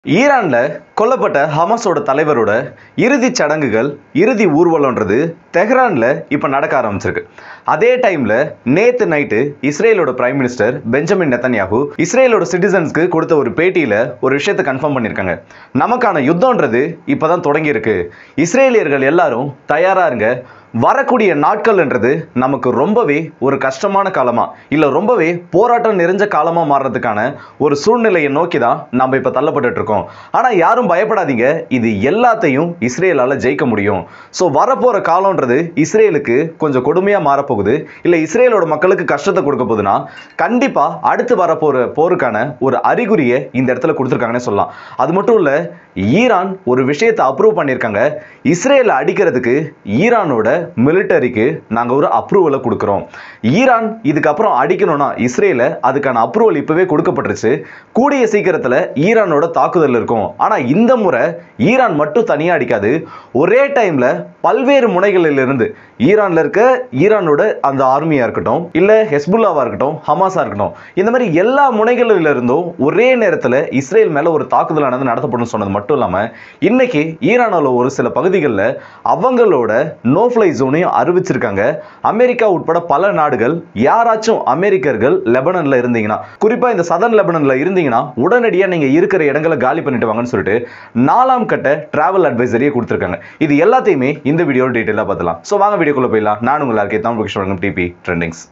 ஈரான்ல கொல்லப்பட்ட ஹமாஸோட தலைவரோட இறுதிச் சடங்குகள் இறுதி ஊர்வலம்ன்றது தெஹ்ரான்ல இப்ப நடக்க ஆரம்பிச்சிருக்கு அதே டைம்ல நேத்து நைட்டு இஸ்ரேலோட பிரைம் மினிஸ்டர் பெஞ்சமின் நெத்தன்யாகு இஸ்ரேலோட சிட்டிசன்ஸ்க்கு கொடுத்த ஒரு பேட்டியில ஒரு விஷயத்தை கன்ஃபார்ம் பண்ணியிருக்காங்க நமக்கான யுத்தம்ன்றது இப்பதான் தொடங்கி இருக்கு இஸ்ரேலியர்கள் எல்லாரும் தயாரா இருங்க வரக்கூடிய நாட்கள்ன்றது நமக்கு ரொம்பவே ஒரு கஷ்டமான காலமா இல்ல ரொம்பவே போராட்டம் நிறைஞ்ச காலமா மாறுறதுக்கான ஒரு சூழ்நிலையை நோக்கி தான் நம்ம இப்ப தள்ளப்பட்டுட்டு இருக்கோம் ஆனா யாரும் பயப்படாதீங்க இது எல்லாத்தையும் இஸ்ரேலால ஜெயிக்க முடியும் ஸோ வரப்போற காலம்ன்றது இஸ்ரேலுக்கு கொஞ்சம் கொடுமையா மாறப்போகுது இல்ல இஸ்ரேலோட மக்களுக்கு கஷ்டத்தை கொடுக்க போகுதுன்னா கண்டிப்பா அடுத்து வரப்போற போருக்கான ஒரு அறிகுறியை இந்த இடத்துல கொடுத்துருக்காங்கன்னு சொல்லலாம் அது மட்டும் இல்ல ஈரான் ஒரு விஷயத்தை அப்ரூவ் பண்ணியிருக்காங்க இஸ்ரேலை அடிக்கிறதுக்கு ஈரானோட மிலிட்டரிக்கு நாங்கள் ஒரு அப்ரூவலை கொடுக்குறோம் ஈரான் இதுக்கப்புறம் அடிக்கணும்னா இஸ்ரேலை அதுக்கான அப்ரூவல் இப்போவே கொடுக்கப்பட்டுருச்சு கூடிய சீக்கிரத்தில் ஈரானோட தாக்குதல் இருக்கும் ஆனால் இந்த முறை ஈரான் மட்டும் தனியாக அடிக்காது ஒரே டைமில் பல்வேறு முனைகளிலிருந்து ஈரான்ல இருக்க ஈரானோட அந்த ஆர்மியா இருக்கட்டும் இல்ல ஹெஸ்புல்லாவா இருக்கட்டும் ஹமாஸா இருக்கட்டும் இந்த மாதிரி எல்லா முனைகளில இருந்தும் ஒரே நேரத்துல இஸ்ரேல் மேல ஒரு தாக்குதலானது நடத்தப்படும் சொன்னது மட்டும் இல்லாம இன்னைக்கு ஈரானோட ஒரு சில பகுதிகளில் அவங்களோட நோ ஃப்ளை ஜோனையும் அறிவிச்சிருக்காங்க அமெரிக்கா உட்பட பல நாடுகள் யாராச்சும் அமெரிக்கர்கள் லெபனன்ல இருந்தீங்கன்னா குறிப்பா இந்த சதன் லெபனன்ல இருந்தீங்கன்னா உடனடியா நீங்க இருக்கிற இடங்களை காலி பண்ணிட்டு வாங்கன்னு சொல்லிட்டு நாலாம் கட்ட டிராவல் அட்வைசரியை கொடுத்துருக்காங்க இது எல்லாத்தையுமே இந்த வீடியோ டீட்டெயிலாக பார்த்துலாம் ஸோ வாங்க வீடியோக்குள்ள போயிடலாம் நான் உங்கள் இருக்கேன் தமிழ் கிருஷ்ணன் டிபி ட்ரெண்டிங்ஸ்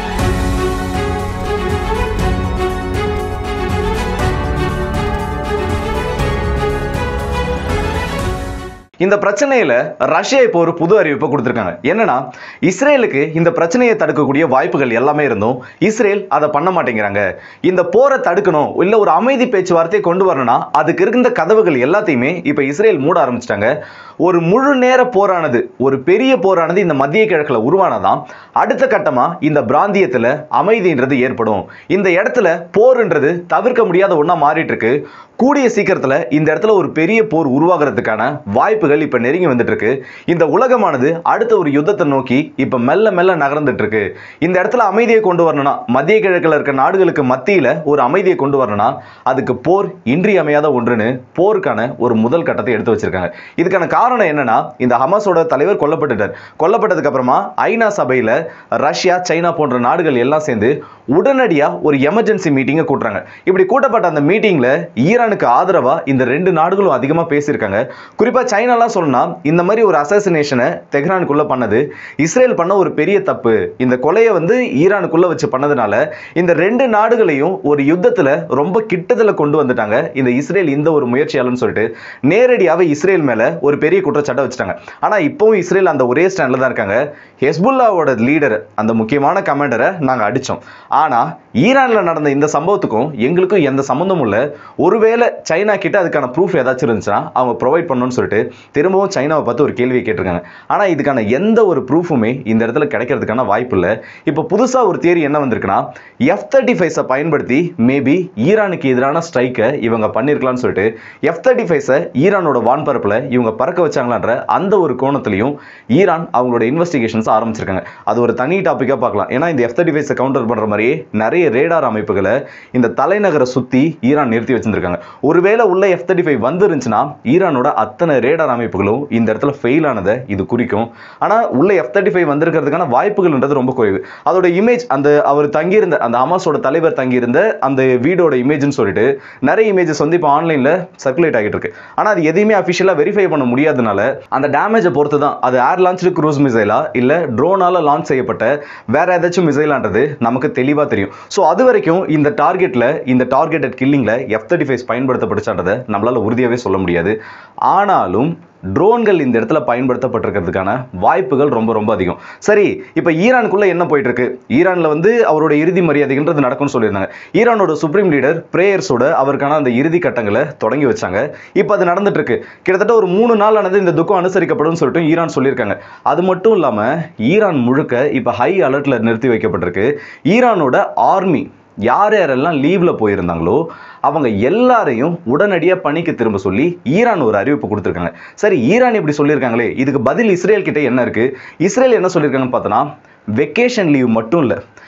இந்த பிரச்சனையில ரஷ்யா இப்போ ஒரு புது அறிவிப்பை கொடுத்துருக்காங்க என்னன்னா இஸ்ரேலுக்கு இந்த பிரச்சனையை தடுக்கக்கூடிய வாய்ப்புகள் எல்லாமே இருந்தும் இஸ்ரேல் அதை பண்ண மாட்டேங்கிறாங்க இந்த போரை தடுக்கணும் இல்ல ஒரு அமைதி பேச்சுவார்த்தையை கொண்டு வரணும்னா அதுக்கு இருந்த கதவுகள் எல்லாத்தையுமே இப்ப இஸ்ரேல் மூட ஆரம்பிச்சிட்டாங்க ஒரு முழு நேர போரானது ஒரு பெரிய போரானது இந்த மத்திய கிழக்குல உருவானதான் அடுத்த கட்டமா இந்த பிராந்தியத்துல அமைதின்றது ஏற்படும் இந்த இடத்துல போர்ன்றது தவிர்க்க முடியாத ஒண்ணா மாறிட்டு இருக்கு கூடிய சீக்கிரத்துல இந்த இடத்துல ஒரு பெரிய போர் உருவாகிறதுக்கான வாய்ப்புகள் இப்ப நெருங்கி வந்துட்டு இருக்கு இந்த உலகமானது அடுத்த ஒரு யுத்தத்தை நோக்கி இப்ப மெல்ல மெல்ல நகர்ந்துட்டு இருக்கு இந்த இடத்துல அமைதியை கொண்டு வரணும்னா மத்திய கிழக்குல இருக்க நாடுகளுக்கு மத்தியில ஒரு அமைதியை கொண்டு வரணும்னா அதுக்கு போர் இன்றியமையாத ஒன்றுன்னு போருக்கான ஒரு முதல் கட்டத்தை எடுத்து வச்சிருக்காங்க இதுக்கான காரணம் என்னன்னா இந்த ஹமாஸோட தலைவர் கொல்லப்பட்டுட்டார் கொல்லப்பட்டதுக்கு அப்புறமா ஐநா சபையில ரஷ்யா சைனா போன்ற நாடுகள் எல்லாம் சேர்ந்து உடனடியா ஒரு எமர்ஜென்சி மீட்டிங்கை கூட்டுறாங்க இப்படி கூட்டப்பட்ட அந்த மீட்டிங்ல ஈரானுக்கு ஆதரவா இந்த ரெண்டு நாடுகளும் அதிகமா பேசியிருக்காங்க குறிப்பா சைனாலாம் சொல்லணும்னா இந்த மாதிரி ஒரு அசாசினேஷனை தெஹ்ரானுக்குள்ள பண்ணது இஸ்ரேல் பண்ண ஒரு பெரிய தப்பு இந்த கொலையை வந்து ஈரானுக்குள்ள வச்சு பண்ணதுனால இந்த ரெண்டு நாடுகளையும் ஒரு யுத்தத்துல ரொம்ப கிட்டத்துல கொண்டு வந்துட்டாங்க இந்த இஸ்ரேல் இந்த ஒரு முயற்சியாளன்னு சொல்லிட்டு நேரடியாவே இஸ்ரேல் மேல ஒரு பெரிய குற்றச்சாட்டை வச்சுட்டாங்க ஆனா இப்பவும் இஸ்ரேல் அந்த ஒரே ஸ்டாண்ட்ல தான் இருக்காங்க ஹெஸ்புல்லாவோட லீடர் அந்த முக்கியமான கமாண்டரை நாங்க அடிச்சோம் ஆனா ஈரான்ல நடந்த இந்த சம்பவத்துக்கும் எங்களுக்கும் எந்த சம்மந்தமும் இல்லை ஒருவேளை சைனா கிட்ட அதுக்கான ப்ரூஃப் ஏதாச்சும் இருந்துச்சுன்னா அவங்க ப்ரொவைட் பண்ணணும்னு சொல்லிட்டு திரும்பவும் சைனாவை பார்த்து ஒரு கேள்வியை கேட்டிருக்காங்க ஆனா இதுக்கான எந்த ஒரு ப்ரூஃபுமே இந்த இடத்துல கிடைக்கிறதுக்கான வாய்ப்பு இல்லை இப்போ புதுசா ஒரு தியரி என்ன வந்திருக்குன்னா எஃப் தேர்ட்டி ஃபைவ்ஸை பயன்படுத்தி மேபி ஈரானுக்கு எதிரான ஸ்ட்ரைக்கை இவங்க பண்ணியிருக்கலாம்னு சொல்லிட்டு எஃப் தேர்ட்டி ஃபைவ்ஸை ஈரானோட வான்பரப்பில் இவங்க பறக்க வச்சாங்களான்ற அந்த ஒரு கோணத்திலையும் ஈரான் அவங்களோட இன்வெஸ்டிகேஷன்ஸ் ஆரம்பிச்சிருக்காங்க அது ஒரு தனி டாப்பிக்காக பார்க்கலாம் ஏன்னா இந்த எஃப் தேர்ட்டி ஃபைவ்ஸை கவுண்டர் பண்ணுற மாதிரியே நிறைய ரேடார் அமைப்புகளை இந்த தலைநகரை சுற்றி ஈரான் நிறுத்தி வச்சிருக்காங்க ஒருவேளை உள்ள எஃப் தேர்ட்டி ஃபைவ் வந்துருந்துச்சுன்னா ஈரானோட அத்தனை ரேடார் அமைப்புகளும் இந்த இடத்துல ஃபெயில் ஆனதை இது குறிக்கும் ஆனால் உள்ள எஃப் தேர்ட்டி ஃபைவ் வந்திருக்கிறதுக்கான வாய்ப்புகள்ன்றது ரொம்ப குறைவு அதோட இமேஜ் அந்த அவர் தங்கியிருந்த அந்த ஹமாஸோட தலைவர் தங்கியிருந்த அந்த வீடோட இமேஜ்னு சொல்லிட்டு நிறைய இமேஜஸ் வந்து இப்போ ஆன்லைனில் சர்க்குலேட் ஆகிட்டு இருக்கு ஆனால் அது எதையுமே அஃபிஷியலாக வெரிஃபை பண்ண முடியாதனால அந்த டேமேஜை பொறுத்து தான் அது ஏர் லான்ச்சு க்ரூஸ் மிசைலா இல்லை ட்ரோனால லான்ச் செய்யப்பட்ட வேற ஏதாச்சும் மிசைலான்றது நமக்கு தெளிவாக தெரியும் ஸோ அது வரைக்கும் இந்த டார்கெட்டில் இந்த டார்கெட்டட் கில்லிங்கில் எஃப் தேர்ட்டி ஃபைவ் பயன்படுத்தப்பட்டுச்சான்றதை நம்மளால உறுதியாகவே சொல்ல முடியாது ஆனாலும் ட்ரோன்கள் இந்த இடத்துல பயன்படுத்தப்பட்டிருக்கிறதுக்கான வாய்ப்புகள் ரொம்ப ரொம்ப அதிகம் சரி இப்போ ஈரானுக்குள்ள என்ன போயிட்டு இருக்கு ஈரான்ல வந்து அவரோட இறுதி மரியாதைன்றது நடக்கும்னு சொல்லியிருந்தாங்க ஈரானோட சுப்ரீம் லீடர் பிரேயர்ஸோட அவருக்கான அந்த இறுதி கட்டங்களை தொடங்கி வச்சாங்க இப்போ அது நடந்துட்டு இருக்கு கிட்டத்தட்ட ஒரு மூணு நாள் ஆனது இந்த துக்கம் அனுசரிக்கப்படும் சொல்லிட்டு ஈரான் சொல்லியிருக்காங்க அது மட்டும் இல்லாம ஈரான் முழுக்க இப்போ ஹை அலர்ட்ல நிறுத்தி வைக்கப்பட்டிருக்கு ஈரானோட ஆர்மி யார் யாரெல்லாம் லீவ்ல போயிருந்தாங்களோ அவங்க எல்லாரையும் உடனடியாக பணிக்கு திரும்ப சொல்லி ஈரான் ஒரு அறிவிப்பு கொடுத்துருக்காங்க சரி ஈரான் இப்படி சொல்லியிருக்காங்களே இதுக்கு பதில் இஸ்ரேல் கிட்ட என்ன இருக்கு இஸ்ரேல் என்ன சொல்லியிருக்காங்கன்னு பார்த்தோன்னா வெக்கேஷன் லீவ் மட்டும் இல்லை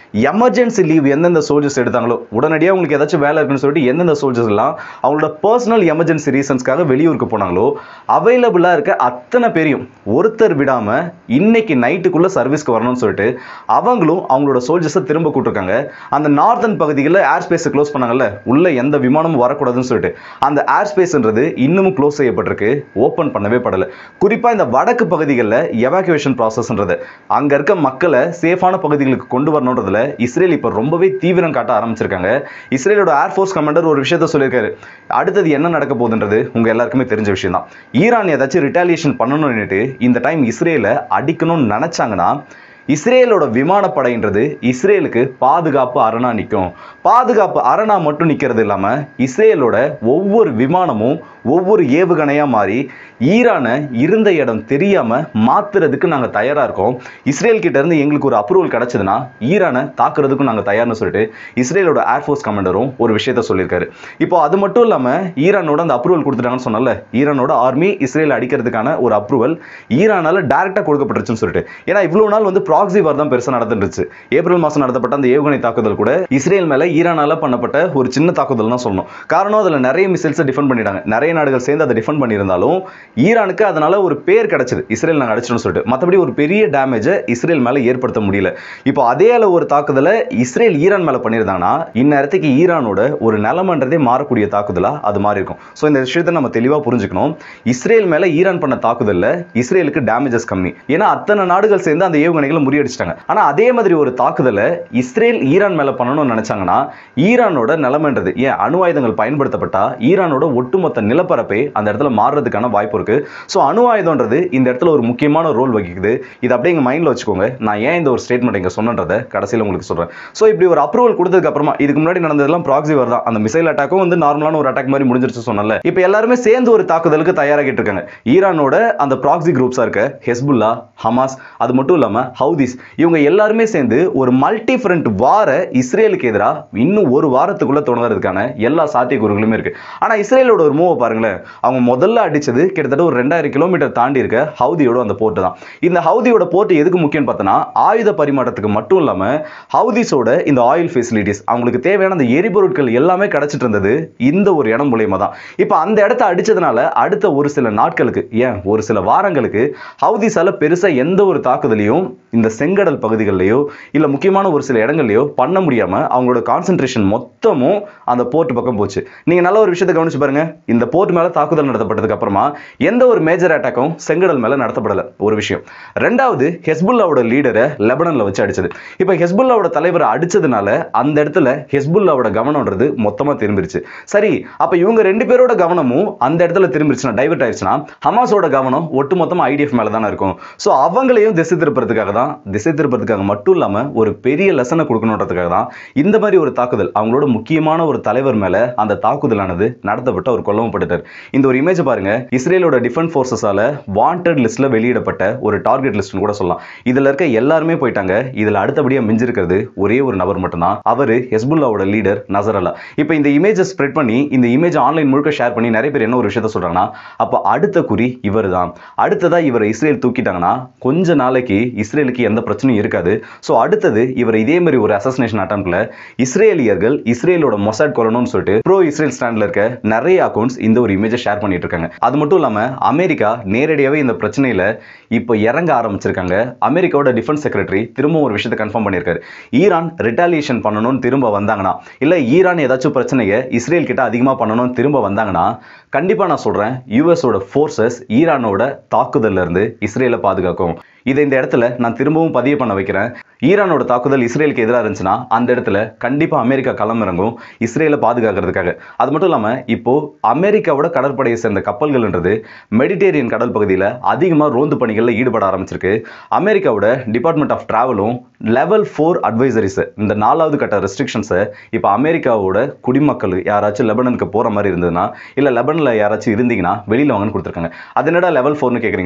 எமர்ஜென்சி லீவ் எந்தெந்த சோல்ஜர்ஸ் எடுத்தாங்களோ உடனடியாக உங்களுக்கு ஏதாச்சும் வேலை இருக்குன்னு சொல்லிட்டு எந்தெந்த சோல்ஜர்ஸ் எல்லாம் அவங்களோட பர்சனல் எமர்ஜென்சி ரீசன்ஸ்க்காக வெளியூருக்கு போனாங்களோ அவைலபிளாக இருக்க அத்தனை பேரையும் ஒருத்தர் விடாமல் இன்னைக்கு நைட்டுக்குள்ளே சர்வீஸ்க்கு வரணும்னு சொல்லிட்டு அவங்களும் அவங்களோட சோல்ஜர்ஸை திரும்ப கூட்டிருக்காங்க அந்த நார்த்தன் பகுதிகளில் ஏர் ஸ்பேஸை க்ளோஸ் பண்ணாங்கல்ல உள்ள எந்த விமானமும் வரக்கூடாதுன்னு சொல்லிட்டு அந்த ஏர் ஸ்பேஸ்ன்றது இன்னமும் க்ளோஸ் செய்யப்பட்டிருக்கு ஓப்பன் பண்ணவே படலை குறிப்பாக இந்த வடக்கு பகுதிகளில் எவாக்குவேஷன் ப்ராசஸ்ன்றது அங்கே இருக்க மக்களை சேஃபான பகுதிகளுக்கு கொண்டு வரணுன்றதுல இஸ்ரேல் இப்போ ரொம்பவே தீவிரம் காட்ட ஆரம்பிச்சிருக்காங்க இஸ்ரேலோட ஏர்ஃபோர்ஸ் கமாண்டர் ஒரு விஷயத்த சொல்லியிருக்காரு அடுத்தது என்ன நடக்க போகுதுன்றது உங்க எல்லாருக்குமே தெரிஞ்ச விஷயம் தான் ஈரான் ஏதாச்சும் ரிட்டாலியேஷன் பண்ணணும்னுட்டு இந்த டைம் இஸ்ரேலை அடிக்கணும்னு நினைச்சாங்கன்னா இஸ்ரேலோட விமானப்படைன்றது இஸ்ரேலுக்கு பாதுகாப்பு அரணா நிற்கும் பாதுகாப்பு அரணா மட்டும் நிற்கிறது இல்லாமல் இஸ்ரேலோட ஒவ்வொரு விமானமும் ஒவ்வொரு ஏவுகணையாக மாறி ஈரானை இருந்த இடம் தெரியாமல் மாத்துறதுக்கு நாங்கள் தயாராக இருக்கோம் இஸ்ரேல் கிட்ட இருந்து எங்களுக்கு ஒரு அப்ரூவல் கிடைச்சதுன்னா ஈரானை தாக்குறதுக்கும் நாங்கள் தயார்னு சொல்லிட்டு இஸ்ரேலோட ஏர்ஃபோர்ஸ் கமாண்டரும் ஒரு விஷயத்த சொல்லியிருக்காரு இப்போ அது மட்டும் இல்லாமல் ஈரானோட அந்த அப்ரூவல் கொடுத்துட்டாங்கன்னு சொன்னல ஈரானோட ஆர்மி இஸ்ரேல் அடிக்கிறதுக்கான ஒரு அப்ரூவல் ஈரானால டைரக்டாக கொடுக்கப்பட்டுருச்சுன்னு சொல்லிட்டு ஏன்னா இவ்வளோ நாள் வந்து ப்ராக்ஸி வார் தான் பெருசாக நடந்துருச்சு ஏப்ரல் மாதம் நடத்தப்பட்ட அந்த ஏவுகணை தாக்குதல் கூட இஸ்ரேல் மேலே ஈரானால பண்ணப்பட்ட ஒரு சின்ன தாக்குதல் தான் சொல்லணும் காரணம் அதில் நிறைய மிசைல்ஸை டிஃபெண்ட் பண்ணிட்டாங்க நிறைய நாடுகள் சேர்ந்து அதை டிஃபெண்ட் பண்ணியிருந்தாலும் ஈரானுக்கு அதனால ஒரு பேர் கிடைச்சது இஸ்ரேல் நாங்கள் அடிச்சிட்டோம்னு சொல்லிட்டு மற்றபடி ஒரு பெரிய டேமேஜை இஸ்ரேல் மேலே ஏற்படுத்த முடியல இப்போ அதே அளவு ஒரு தாக்குதலை இஸ்ரேல் ஈரான் மேலே பண்ணியிருந்தாங்கன்னா இந்நேரத்துக்கு ஈரானோட ஒரு நிலமன்றதே மாறக்கூடிய தாக்குதலா அது மாதிரி இருக்கும் ஸோ இந்த விஷயத்தை நம்ம தெளிவாக புரிஞ்சுக்கணும் இஸ்ரேல் மேலே ஈரான் பண்ண தாக்குதலில் இஸ்ரேலுக்கு டேமேஜஸ் கம்மி ஏன்னா அத்தனை நாடுகள் சேர்ந்து அந்த ஏவுகணைகளை முறியடிச்சிட்டாங்க ஆனால் அதே மாதிரி ஒரு தாக்குதலை இஸ்ரேல் ஈரான் மேலே பண்ணணும்னு நினைச்சாங்கன்னா ஈரானோட நிலைமைன்றது ஏன் அணு ஆயுதங்கள் பயன்படுத்தப்பட்டா ஈரானோட ஒட்டுமொத்த நிலப்பரப்பே அந்த இடத்துல மாறுறதுக்கான வாய்ப்பு இருக்கு ஸோ அணு ஆயுதம்ன்றது இந்த இடத்துல ஒரு முக்கியமான ரோல் வகிக்குது இது அப்படியே எங்கள் மைண்டில் வச்சுக்கோங்க நான் ஏன் இந்த ஒரு ஸ்டேட்மெண்ட் இங்கே சொன்னன்றதை கடைசியில் உங்களுக்கு சொல்கிறேன் ஸோ இப்படி ஒரு அப்ரூவல் கொடுத்ததுக்கு அப்புறமா இதுக்கு முன்னாடி நடந்ததெல்லாம் ப்ராக்ஸி வர் தான் அந்த மிசைல் அட்டாக்கும் வந்து நார்மலான ஒரு அட்டாக் மாதிரி முடிஞ்சிருச்சு சொன்னல இப்போ எல்லாருமே சேர்ந்து ஒரு தாக்குதலுக்கு தயாராகிட்டு இருக்காங்க ஈரானோட அந்த ப்ராக்ஸி குரூப்ஸாக இருக்க ஹெஸ்புல்லா ஹமாஸ் அது மட்டும் இல்லாமல் ஹவுதிஸ் இவங்க எல்லாருமே சேர்ந்து ஒரு மல்டி ஃப்ரண்ட் வார இஸ்ரேலுக்கு எதிராக இன்னும் ஒரு வாரத்துக்குள்ள தொடங்குறதுக்கான எல்லா சாத்தியக்கூறுகளுமே இருக்கு ஆனால் இஸ்ரேலோட ஒரு மூவை பாருங்களேன் அவங்க முதல்ல அடிச்சது கிட்டத்தட்ட ஒரு ரெண்டாயிரம் கிலோமீட்டர் தாண்டி இருக்க ஹவுதியோட அந்த போர்ட் தான் இந்த ஹவுதியோட போர்ட் எதுக்கு முக்கியம்னு பார்த்தோன்னா ஆயுத பரிமாற்றத்துக்கு மட்டும் இல்லாமல் ஹவுதிஸோட இந்த ஆயில் ஃபெசிலிட்டிஸ் அவங்களுக்கு தேவையான அந்த எரிபொருட்கள் எல்லாமே கிடைச்சிட்டு இருந்தது இந்த ஒரு இடம் மூலியமா தான் இப்போ அந்த இடத்த அடிச்சதுனால அடுத்த ஒரு சில நாட்களுக்கு ஏன் ஒரு சில வாரங்களுக்கு ஹவுதிஸால பெருசா எந்த ஒரு தாக்குதலையும் இந்த செங்கடல் பகுதிகளிலேயோ இல்ல முக்கியமான ஒரு சில இடங்கள்லயோ பண்ண முடியாம அவங்களோட கான்சென்ட்ரேஷன் மொத்தமும் அந்த போர்ட் பக்கம் போச்சு நீங்க நல்ல ஒரு விஷயத்தை கவனிச்சு பாருங்க இந்த போர்ட் மேல தாக்குதல் நடத்தப்பட்டதுக்கு அப்புறமா எந்த ஒரு மேஜர் அட்டாக்கும் செங்கடல் மேல நடத்தப்படல ஒரு விஷயம் ரெண்டாவது ஹெஸ்புல்லாவோட லீடரை லெபனன்ல வச்சு அடிச்சது இப்போ ஹெஸ்புல்லாவோட தலைவரை அடிச்சதுனால அந்த இடத்துல ஹெஸ்புல்லாவோட கவனம்ன்றது மொத்தமா திரும்பிருச்சு சரி அப்ப இவங்க ரெண்டு பேரோட கவனமும் அந்த இடத்துல திரும்பிருச்சுன்னா டைவர்ட் ஆயிடுச்சுன்னா ஹமாஸோட கவனம் ஒட்டுமொத்தமா ஐடிஎஃப் மேல தானே இருக்கும் ஸோ அவங்களையும் திசை திருப்பறதுக்காக தான் திசை திருப்பறதுக்காக மட்டும் இல்லாம ஒரு பெரிய லெசனை கொடுக்கணுன்றதுக்காக தான் இந்த மாதிரி ஒரு தாக்குதல் அவங்களோட முக்கியமான ஒரு தலைவர் மேல அந்த தாக்குதலானது நடத்தப்பட்ட ஒரு கொல்லப்பட்டுட்டார் இந்த ஒரு இமேஜ் பாருங்க இஸ்ரேலோட டிஃபென்ஸ் ஃபோர்ஸஸால வாண்டட் லிஸ்ட்ல வெளியிடப்பட்ட ஒரு டார்கெட் லிஸ்ட்னு கூட சொல்லலாம் இதுல இருக்க எல்லாருமே போயிட்டாங்க இதுல அடுத்தபடியா மிஞ்சிருக்கிறது ஒரே ஒரு நபர் மட்டும்தான் அவரு ஹெஸ்புல்லாவோட லீடர் நசரல்லா இப்போ இந்த இமேஜை ஸ்ப்ரெட் பண்ணி இந்த இமேஜ் ஆன்லைன் முழுக்க ஷேர் பண்ணி நிறைய பேர் என்ன ஒரு விஷயத்த சொல்றாங்கன்னா அப்போ அடுத்த குறி இவர் தான் அடுத்ததா இவரை இஸ்ரேல் தூக்கிட்டாங்கன்னா கொஞ்ச நாளைக்கு இஸ்ரேலுக்கு எந்த பிரச்சனையும் இருக்காது ஸோ அடுத்தது இவர் இதே மாதிரி ஒரு அசசினேஷன் அட்டம்ப்ட்ல இஸ்ரேலியர்கள் இஸ்ரேலோட மொசாட் கொல்லணும்னு சொல்லிட்டு ப்ரோ இஸ்ரேல் ஸ்டாண்ட்ல இருக்க நிறைய அக்கௌண்ட்ஸ் இந்த ஒரு இமேஜை ஷேர் பண்ணிட்டு இருக்காங்க அது மட்டும் இல்லாம அமெரிக்கா நேரடியாகவே இந்த பிரச்சனையில இப்போ இறங்க ஆரம்பிச்சிருக்காங்க அமெரிக்காவோட டிஃபென்ஸ் செக்ரட்டரி திரும்ப ஒரு விஷயத்தை கன்ஃபார்ம் பண்ணியிருக்காரு ஈரான் ரிட்டாலியேஷன் பண்ணணும்னு திரும்ப வந்தாங்கன்னா இல்லை ஈரான் ஏதாச்சும் பிரச்சனையை இஸ்ரேல் கிட்ட அதிகமாக பண்ணணும்னு திரும்ப வந்தாங்கன்னா கண்டிப்பாக நான் சொல்கிறேன் யூஎஸோட ஃபோர்ஸஸ் ஈரானோட தாக்குதல்ல இருந்து இஸ்ரேலை பாதுகாக்கும் இதை இந்த இடத்துல நான் திரும்பவும் பதிவு பண்ண வைக்கிறேன் ஈரானோட தாக்குதல் இஸ்ரேலுக்கு எதிராக இருந்துச்சுன்னா அந்த இடத்துல கண்டிப்பாக அமெரிக்கா களமிறங்கும் இஸ்ரேலை பாதுகாக்கிறதுக்காக அது மட்டும் இல்லாமல் இப்போ அமெரிக்காவோட கடற்படையை சேர்ந்த கப்பல்கள்ன்றது மெடிடேரியன் கடல் பகுதியில் அதிகமாக ரோந்து பணிகளில் ஈடுபட ஆரம்பிச்சிருக்கு அமெரிக்காவோட டிபார்ட்மெண்ட் ஆஃப் டிராவலும் லெவல் ஃபோர் அட்வைசரிஸ் இந்த நாலாவது கட்ட ரெஸ்ட்ரிக்ஷன்ஸை இப்போ அமெரிக்காவோட குடிமக்கள் யாராச்சும் லெபனனுக்கு போகிற மாதிரி இருந்ததுன்னா இல்லை லெபனில் யாராச்சும் இருந்தீங்கன்னா வெளியில் வாங்கன்னு கொடுத்துருக்காங்க அது என்னடா லெவல் ஃபோர்னு கேட்குறீங்களா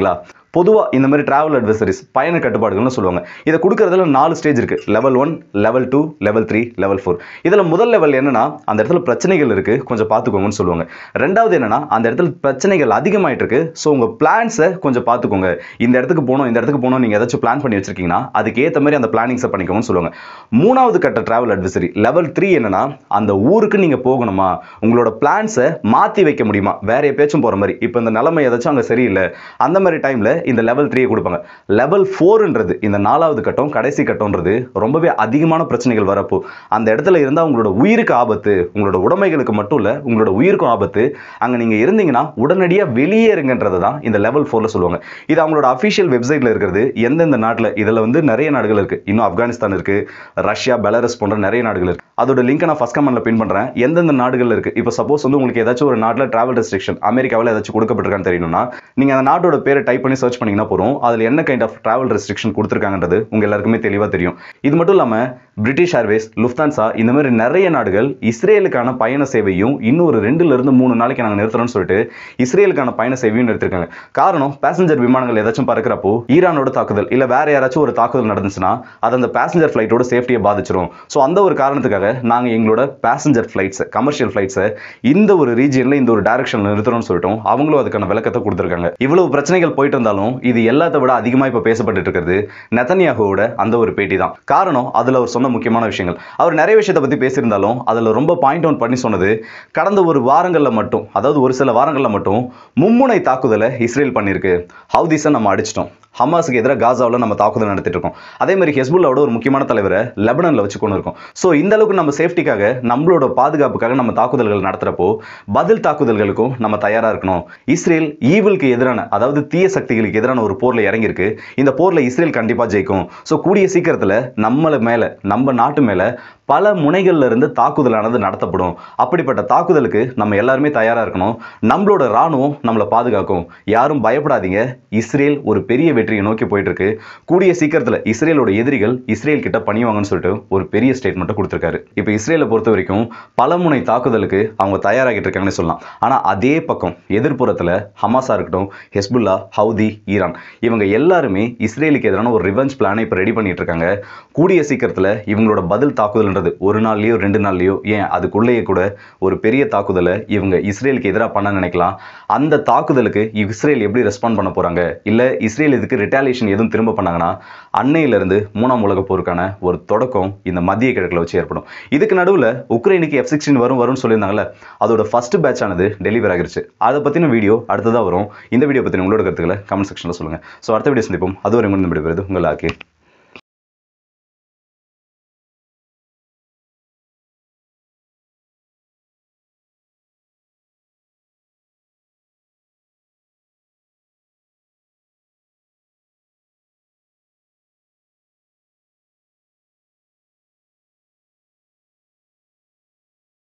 பொதுவாக இந்த மாதிரி டிராவல் அட்வைசரிஸ் பயண கட்டுப்பாடுகள்னு சொல்லுவாங்க இதை கொடுக்கறதுல நாலு ஸ்டேஜ் இருக்கு level one level two level three level four இதில் முதல் லெவல் என்னன்னா அந்த இடத்துல பிரச்சனைகள் இருக்கு கொஞ்சம் பார்த்துக்கோங்கன்னு சொல்லுவாங்க ரெண்டாவது என்னன்னா அந்த இடத்துல பிரச்சனைகள் அதிகமாயிட்டு இருக்கு ஸோ உங்க பிளான்ஸை கொஞ்சம் பார்த்துக்கோங்க இந்த இடத்துக்கு போகணும் இந்த இடத்துக்கு போகணும் நீங்க ஏதாச்சும் பிளான் பண்ணி வச்சிருக்கீங்கன்னா அதுக்கு ஏற்ற மாதிரி அந்த பிளானிங்ஸை பண்ணிக்கோங்கன்னு சொல்லுவாங்க மூணாவது கட்ட டிராவல் அட்வைசரி லெவல் த்ரீ என்னன்னா அந்த ஊருக்கு நீங்க போகணுமா உங்களோட பிளான்ஸை மாத்தி வைக்க முடியுமா வேற எப்பயாச்சும் போற மாதிரி இப்போ இந்த நிலைமை ஏதாச்சும் அங்கே சரியில்லை அந்த மாதிரி டைம்ல இந்த லெவல் த்ரீ கொடுப்பாங்க லெவல் ஃபோர்ன்றது இந்த நாலாவது கட்டம் கடைசி கட்டம்ன்றது ரொம்பவே அதிகமான பிரச்சனைகள் வரப்போ அந்த இடத்துல இருந்தால் உங்களோட உயிருக்கு ஆபத்து உங்களோட உடைமைகளுக்கு மட்டும் இல்லை உங்களோட உயிருக்கும் ஆபத்து அங்கே நீங்கள் இருந்தீங்கன்னா உடனடியாக வெளியேறுங்கன்றது தான் இந்த லெவல் ஃபோரில் சொல்லுவாங்க இது அவங்களோட அஃபிஷியல் வெப்சைட்டில் இருக்கிறது எந்தெந்த நாட்டில் இதில் வந்து நிறைய நாடுகள் இருக்குது இன்னும் ஆப்கானிஸ்தான் இருக்குது ரஷ்யா பெலாரஸ் போன்ற நிறைய நாடுகள் இருக்குது அதோட லிங்க்கை நான் ஃபஸ்ட் கமெண்ட்ல பின் பண்ணுறேன் எந்தெந்த நாடுகள் இருக்குது இப்போ சப்போஸ் வந்து உங்களுக்கு ஏதாச்சும் ஒரு நாட்டில் டிராவல் ரெஸ்ட்ரிக்ஷன் அமெரிக்காவில் ஏதாச்சும் கொடுக்கப்பட்டிருக்கான்னு தெரியணும்னா நீங்கள் அந்த நாட்டோட பேரை டைப் பண்ணி சர்ச் பண்ணீங்கன்னா போகிறோம் அதில் என்ன கைண்ட் ஆஃப் டிராவல் ரெஸ்ட்ரிக்ஷன் கொடுத்துருக்காங்கன்றது உங்க எல்லாருக்குமே தெளிவாக தெரியும் இது மட்டும் இல்லாமல் பிரிட்டிஷ் ஏர்வேஸ் லுஃப்தான்சா இந்த மாதிரி நிறைய நாடுகள் இஸ்ரேலுக்கான பயண சேவையும் இன்னும் ஒரு ரெண்டுல இருந்து மூணு நாளைக்கு நாங்கள் நிறுத்துறோம்னு சொல்லிட்டு இஸ்ரேலுக்கான பயண சேவையும் நிறுத்திருக்காங்க காரணம் பேசஞ்சர் விமானங்கள் ஏதாச்சும் பறக்கிறப்போ ஈரானோட தாக்குதல் இல்லை வேற யாராச்சும் ஒரு தாக்குதல் நடந்துச்சுன்னா அது அந்த பேசஞ்சர் ஃப்ளைட்டோட சேஃப்டியை பாதிச்சிரும் ஸோ அந்த ஒரு காரணத்துக்காக நாங்கள் எங்களோட பேசஞ்சர் ஃப்ளைட்ஸை கமர்ஷியல் ஃப்ளைட்ஸை இந்த ஒரு ரீஜியனில் இந்த ஒரு டைரக்ஷனில் நிறுத்துறோம்னு சொல்லிட்டோம் அவங்களும் அதுக்கான விளக்கத்தை கொடுத்துருக்காங்க இவ்வளவு பிரச்சனைகள் போயிட்டு இருந்தாலும் இது எல்லாத்த விட அதிகமாக இப்போ பேசப்பட்டு இருக்கிறது நெத்தன்யாகுவோட அந்த ஒரு பேட்டி தான் காரணம் அதில் அவர் சொன்ன முக்கியமான விஷயங்கள் அவர் நிறைய விஷயத்தை பற்றி பேசியிருந்தாலும் அதில் ரொம்ப பாயிண்ட் அவுட் பண்ணி சொன்னது கடந்த ஒரு வாரங்களில் மட்டும் அதாவது ஒரு சில வாரங்களில் மட்டும் மும்முனை தாக்குதலை இஸ்ரேல் பண்ணியிருக்கு ஹவுதிஸை நம்ம அடிச்சிட்டோம் ஹமாஸுக்கு எதிராக காசாவில் நம்ம தாக்குதல் நடத்திட்டு இருக்கோம் அதே மாதிரி ஹெஸ்புல்லாவோட ஒரு முக்கியமான தலைவரை லெபனனில் வச்சு கொண்டு இருக்கோம் ஸோ இந்த அளவுக்கு நம்ம சேஃப்டிக்காக நம்மளோட பாதுகாப்புக்காக நம்ம தாக்குதல்கள் நடத்துகிறப்போ பதில் தாக்குதல்களுக்கும் நம்ம தயாராக இருக்கணும் இஸ்ரேல் ஈவிலுக்கு எதிரான அதாவது தீய சக்திகளுக்கு எதிரான ஒரு போரில் இறங்கியிருக்கு இந்த போரில் இஸ்ரேல் கண்டிப்பாக ஜெயிக்கும் ஸோ கூடிய சீக்கிரத்தில் நம்மள மேலே நம்ம நாட்டு மேலே பல முனைகள்ல இருந்து தாக்குதலானது நடத்தப்படும் அப்படிப்பட்ட தாக்குதலுக்கு நம்ம எல்லாருமே தயாராக இருக்கணும் நம்மளோட ராணுவம் நம்மளை பாதுகாக்கும் யாரும் பயப்படாதீங்க இஸ்ரேல் ஒரு பெரிய வெற்றியை நோக்கி போயிட்டு இருக்கு கூடிய சீக்கிரத்தில் இஸ்ரேலோட எதிரிகள் இஸ்ரேல் கிட்ட பணிவாங்கன்னு சொல்லிட்டு ஒரு பெரிய ஸ்டேட்மெண்ட்டை கொடுத்துருக்காரு இப்போ இஸ்ரேலை பொறுத்த வரைக்கும் பல முனை தாக்குதலுக்கு அவங்க தயாராகிட்டு இருக்காங்கன்னு சொல்லலாம் ஆனால் அதே பக்கம் எதிர்ப்புறத்தில் ஹமாஸா இருக்கட்டும் ஹெஸ்புல்லா ஹவுதி ஈரான் இவங்க எல்லாருமே இஸ்ரேலுக்கு எதிரான ஒரு ரிவெஞ்ச் பிளானை இப்போ ரெடி பண்ணிட்டு இருக்காங்க கூடிய சீக்கிரத்தில் இவங்களோட பதில் தாக்குதல்ன்றது ஒரு நாள்லயோ ரெண்டு நாள்லயோ ஏன் அதுக்குள்ளேயே கூட ஒரு பெரிய தாக்குதலை இவங்க இஸ்ரேலுக்கு எதிராக பண்ண நினைக்கலாம் அந்த தாக்குதலுக்கு இஸ்ரேல் எப்படி ரெஸ்பாண்ட் பண்ண போறாங்க இல்லை இஸ்ரேல் இதுக்கு ரிட்டாலியேஷன் எதுவும் திரும்ப பண்ணாங்கன்னா அன்னையிலிருந்து மூணாம் உலக போருக்கான ஒரு தொடக்கம் இந்த மத்திய கிழக்கில் வச்சு ஏற்படும் இதுக்கு நடுவில் உக்ரைனுக்கு எஃப் சிக்ஸ்டீன் வரும் வரும்னு சொல்லியிருந்தாங்கல்ல அதோட ஃபர்ஸ்ட் பேட்ச் ஆனது டெலிவர் ஆகிருச்சு அதை பற்றின வீடியோ அடுத்ததாக வரும் இந்த வீடியோ பற்றின உங்களோட கருத்துக்களை கமெண்ட் செக்ஷனில் சொல்லுங்கள் ஸோ அடுத்த வீடியோ சந்திப்போம் அது வரை முடிந்து விடுவது உங்கள் ஆக்கி